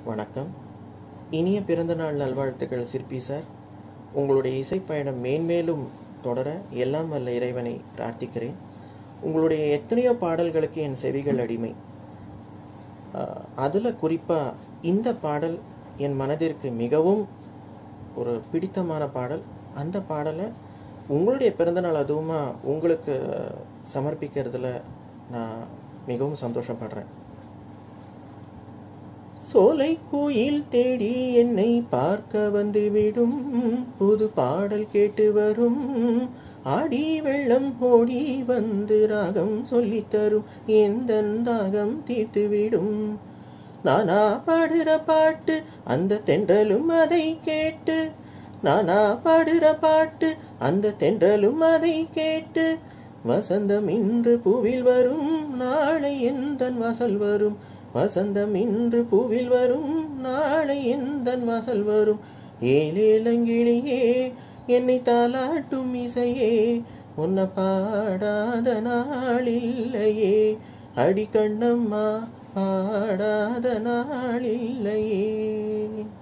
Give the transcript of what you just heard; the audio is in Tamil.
வணக்கம் இனிய பிறந்தநாள் நல்வாழ்த்துக்கள் சிற்பி சார் உங்களுடைய இசைப்பயணம் மேன்மேலும் தொடர எல்லாம் வல்ல இறைவனை பிரார்த்திக்கிறேன் உங்களுடைய எத்தனையோ பாடல்களுக்கு என் செவிகள் அடிமை அதில் குறிப்பாக இந்த பாடல் என் மனதிற்கு மிகவும் ஒரு பிடித்தமான பாடல் அந்த பாடலை உங்களுடைய பிறந்தநாள் அதுவுமா உங்களுக்கு சமர்ப்பிக்கிறதுல நான் மிகவும் சந்தோஷப்படுறேன் சோலை கோயில் தேடி என்னை பார்க்க வந்து விடும் புது பாடல் கேட்டு வரும் ஆடி வெள்ளம் ஓடி வந்து ராகம் சொல்லித் தரும் எந்த தாகம் தீர்த்து விடும் நானா பாடுற பாட்டு அந்த தென்றலும் அதை கேட்டு நானா பாடுற பாட்டு அந்த தென்றலும் அதை கேட்டு வசந்தம் இன்று பூவில் வரும் நாளை எந்தன் வாசல் வரும் வசந்தம் இன்று பூவில் வரும் நாளை எந்தன் வாசல் வரும் ஏலேலங்கிளியே என்னை தாலாட்டும் இசையே உன்னை பாடாத நாளில்லையே அடி கண்ணம்மா பாடாத நாளில்லையே